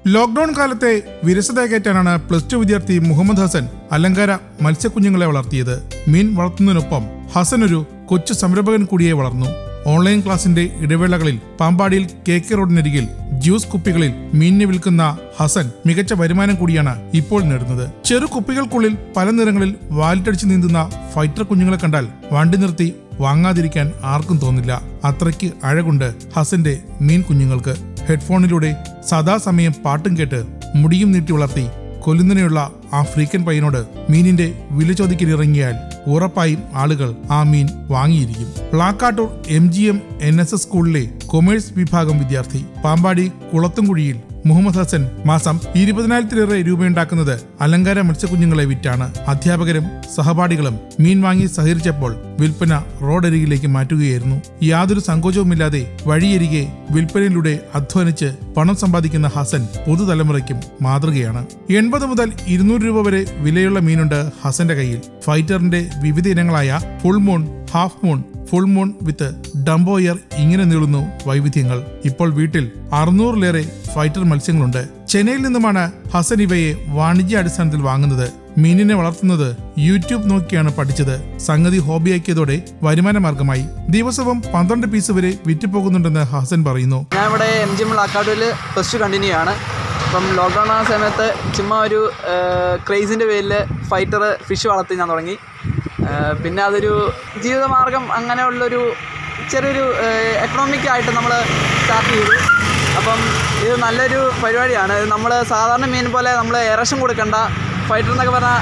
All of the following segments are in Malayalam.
ലോക്ക്ഡൌൺ കാലത്തെ വിരസത കയറ്റാനാണ് പ്ലസ് ടു വിദ്യാർത്ഥി മുഹമ്മദ് ഹസൻ അലങ്കാര മത്സ്യക്കുഞ്ഞുങ്ങളെ വളർത്തിയത് മീൻ വളർത്തുന്നതിനൊപ്പം ഹസൻ ഒരു കൊച്ചു സംരംഭകൻ കൂടിയെ വളർന്നു ഓൺലൈൻ ക്ലാസിന്റെ ഇടവേളകളിൽ പാമ്പാടിയിൽ കെ കെ റോഡിനരികിൽ ജ്യൂസ് കുപ്പികളിൽ മീനിനെ വിൽക്കുന്ന ഹസൻ മികച്ച വരുമാനം കൂടിയാണ് ഇപ്പോൾ നേടുന്നത് ചെറു കുപ്പികൾക്കുള്ളിൽ പല നിറങ്ങളിൽ വാലിട്ടടിച്ച് നീന്തുന്ന ഫൈറ്റർ കുഞ്ഞുങ്ങളെ കണ്ടാൽ വണ്ടി നിർത്തി വാങ്ങാതിരിക്കാൻ ആർക്കും തോന്നില്ല അത്രയ്ക്ക് അഴകുണ്ട് ഹസന്റെ മീൻ കുഞ്ഞുങ്ങൾക്ക് ഹെഡ്ഫോണിലൂടെ സദാസമയം പാട്ടും കേട്ട് മുടിയും നീട്ടി വളർത്തി കൊല്ലുന്നതിനുള്ള ആ ഫ്രീക്കൻ പയ്യനോട് മീനിന്റെ വില ചോദിക്കാനിറങ്ങിയാൽ ഉറപ്പായും ആളുകൾ ആ മീൻ വാങ്ങിയിരിക്കും Plakkattoor M G M N S S സ്കൂളിലെ കൊമേഴ്സ് വിഭാഗം വിദ്യാർത്ഥി പാമ്പാടി കുളത്തുംകുഴിയിൽ മുഹമ്മദ് ഹസൻ മാസം ഇരുപതിനായിരത്തിലേറെ രൂപയുണ്ടാക്കുന്നത് അലങ്കാര മത്സ്യക്കുഞ്ഞുങ്ങളെ വിറ്റാണ് അധ്യാപകരും സഹപാഠികളും മീൻ വാങ്ങി സഹകരിച്ചപ്പോൾ വിൽപ്പന റോഡരികിലേക്ക് മാറ്റുകയായിരുന്നു യാതൊരു സങ്കോചവുമില്ലാതെ വഴിയരികെ വിൽപ്പനയിലൂടെ അധ്വാനിച്ച് പണം സമ്പാദിക്കുന്ന ഹസൻ പുതുതലമുറയ്ക്കും മാതൃകയാണ് എൺപത് മുതൽ ഇരുന്നൂറ് രൂപ വരെ വിലയുള്ള മീനുണ്ട് ഹസന്റെ കയ്യിൽ ഫൈറ്ററിന്റെ വിവിധ ഇനങ്ങളായ full moon half moon full moon with dumbo ear ഇങ്ങനെ നീളുന്നു വൈവിധ്യങ്ങൾ ഇപ്പോൾ വീട്ടിൽ അറുന്നൂറിലേറെ ഫൈറ്റർ മത്സ്യങ്ങളുണ്ട് ചെന്നൈയിൽ നിന്നുമാണ് ഹസൻ ഇവയെ വാണിജ്യ അടിസ്ഥാനത്തിൽ വാങ്ങുന്നത് മീനിനെ വളർത്തുന്നത് യൂട്യൂബ് നോക്കിയാണ് പഠിച്ചത് സംഗതി ഹോബിയാക്കിയതോടെ വരുമാന മാർഗമായി ദിവസവും പന്ത്രണ്ട് പീസ് വരെ വിറ്റുപോകുന്നുണ്ടെന്ന് ഹസൻ പറയുന്നു ഞാൻ ഇവിടെ എം ജി എം അക്കാഡമിയിൽ പ്ലസ് ടു കണ്ടിന്യൂ ആണ് അപ്പം ലോക്ക്ഡൗൺ ആയ സമയത്ത് ചുമ്മാ ഒരു ക്രേസിൻ്റെ പേരിൽ ഫൈറ്റർ ഫിഷ് വളർത്തി ഞാൻ തുടങ്ങി ആ, പിന്നെ അതൊരു ജീവിതമാർഗം അങ്ങനെയുള്ളൊരു ചെറിയൊരു എക്കണോമിക് ആയിട്ട് നമ്മൾ സ്റ്റാർട്ട് ചെയ്തു അപ്പം ഇത് നല്ലൊരു പരിപാടിയാണ് ഇത് നമ്മൾ സാധാരണ മീൻ പോലെ നമ്മൾ ഇറച്ചും കൊടുക്കണ്ട ഫൈറ്റർ എന്നൊക്കെ പറഞ്ഞാൽ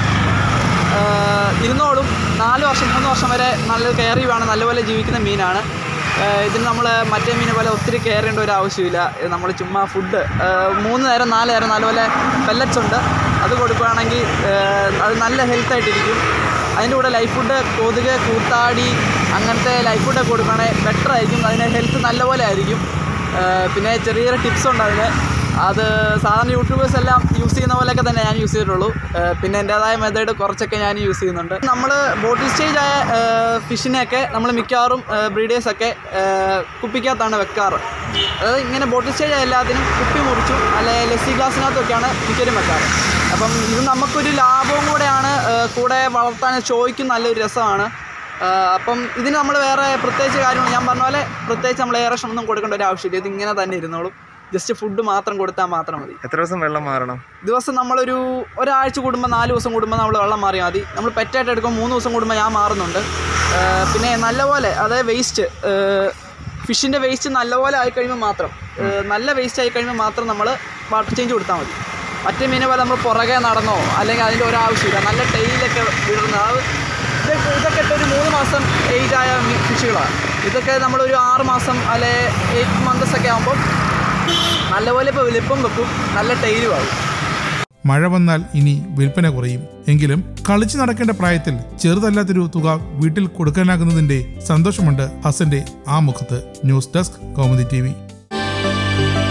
ആഹ് ഇരുന്നോളും നാല് വർഷം മൂന്ന് വർഷം വരെ നല്ല കെയർ ചെയ്യുവാണ് നല്ലപോലെ ജീവിക്കുന്ന മീനാണ് ആഹ് ഇതിന് നമ്മൾ മറ്റേ മീനെ പോലെ ഒത്തിരി കെയർ ചെയ്യേണ്ട ഒരു ആവശ്യമില്ല നമ്മൾ ചുമ്മാ ഫുഡ് മൂന്ന് നേരം നാല് നേരം നല്ലപോലെ പെല്ലറ്റ്സ് ഉണ്ട് അത് കൊടുക്കുകയാണെങ്കിൽ ആഹ് അത് നല്ല ഹെൽത്ത് ആയിട്ടിരിക്കും അതിൻ്റെ കൂടെ ലൈഫ് ഫുഡ് കൊതുക് കൂത്താടി അങ്ങനത്തെ ലൈഫ് ഫുഡൊക്കെ കൊടുക്കുകയാണെങ്കിൽ ബെറ്റർ ആയിരിക്കും അതിന് ഹെൽത്ത് നല്ലപോലെ ആയിരിക്കും ആഹ് പിന്നെ ചെറിയ ചെറിയ ടിപ്സ് ഉണ്ട് അതിന് അത് സാധാരണ യൂട്യൂബേഴ്സ് എല്ലാം യൂസ് ചെയ്യുന്ന പോലെയൊക്കെ തന്നെ ഞാൻ യൂസ് ചെയ്തിട്ടുള്ളൂ ഏഹ് പിന്നെ എൻ്റേതായ മെത്തേഡ് കുറച്ചൊക്കെ ഞാൻ യൂസ് ചെയ്യുന്നുണ്ട് നമ്മൾ ബോട്ടിൽ സ്റ്റേജ് ആയ ഫിഷിനെയൊക്കെ നമ്മൾ മിക്കവാറും ബ്രീഡേഴ്സൊക്കെ കുപ്പിക്കകത്താണ് വെക്കാറ് അതായത് ഇങ്ങനെ ബോട്ടിൽ സ്റ്റേജ് ആയ എല്ലാത്തിനും കുപ്പി മുറിച്ചു അല്ലെ ലസ്സി ഗ്ലാസ്സിനകത്തൊക്കെയാണ് മിക്കവരും വെക്കാറ് അപ്പം ഇത് നമുക്കൊരു ലാഭവും കൂടെയാണ് ഏഹ് കൂടെ വളർത്താൻ ഷോയ്ക്കും നല്ലൊരു രസമാണ് ആഹ് അപ്പം ഇതിന് നമ്മൾ വേറെ പ്രത്യേകിച്ച് കാര്യങ്ങൾ ഞാൻ പറഞ്ഞ പോലെ പ്രത്യേകിച്ച് നമ്മൾ ഏറെ ഒന്നും കൊടുക്കേണ്ട ഒരു ആവശ്യമില്ല ഇത് ഇങ്ങനെ തന്നെ ഇരുന്നോളും ജസ്റ്റ് ഫുഡ് മാത്രം കൊടുത്താൽ മാത്രം മതി എത്ര ദിവസം വെള്ളം മാറണം ദിവസം നമ്മളൊരു ഒരാഴ്ച കൂടുമ്പോൾ നാല് ദിവസം കൂടുമ്പോൾ നമ്മൾ വെള്ളം മാറിയാൽ മതി നമ്മൾ പെറ്റായിട്ട് എടുക്കുമ്പോൾ മൂന്ന് ദിവസം കൂടുമ്പോൾ ഞാൻ മാറുന്നുണ്ട് ആഹ് പിന്നെ നല്ലപോലെ അതായത് വേസ്റ്റ് ഫിഷിൻ്റെ വേസ്റ്റ് നല്ലപോലെ ആയി കഴിയുമ്പോൾ മാത്രം ആഹ് നല്ല വേസ്റ്റ് ആയി കഴിയുമ്പോൾ മാത്രം നമ്മൾ വാട്ടർ ചേഞ്ച് കൊടുത്താൽ മതി മറ്റേ മീനെ പോലെ നമ്മൾ പുറകെ നടന്നോ അല്ലെങ്കിൽ അതിൻ്റെ ഒരാവശ്യമില്ല നല്ല ടെയിലൊക്കെ വിടുന്ന അത് ഇതൊക്കെ ഇതൊക്കെ ഇട്ട് ഒരു മൂന്ന് മാസം ഏജ് ആയ ഫിഷുകളാണ് ഇതൊക്കെ നമ്മളൊരു ആറ് മാസം അല്ലെ എയ്റ്റ് മന്ത്സ് ഒക്കെ ആകുമ്പോൾ നല്ലപോലെ ഇപ്പോൾ വലിപ്പം വെക്കും നല്ല ടൈലും ആവും മഴ വന്നാൽ ഇനി വിൽപ്പന കുറയും എങ്കിലും കളിച്ചു നടക്കേണ്ട പ്രായത്തിൽ ചെറുതല്ലാത്തൊരു തുക വീട്ടിൽ കൊടുക്കാനാകുന്നതിന്റെ സന്തോഷമുണ്ട് ഹസന്റെ ആ മുഖത്ത് ന്യൂസ് ഡെസ്ക് കൗമുദി ടി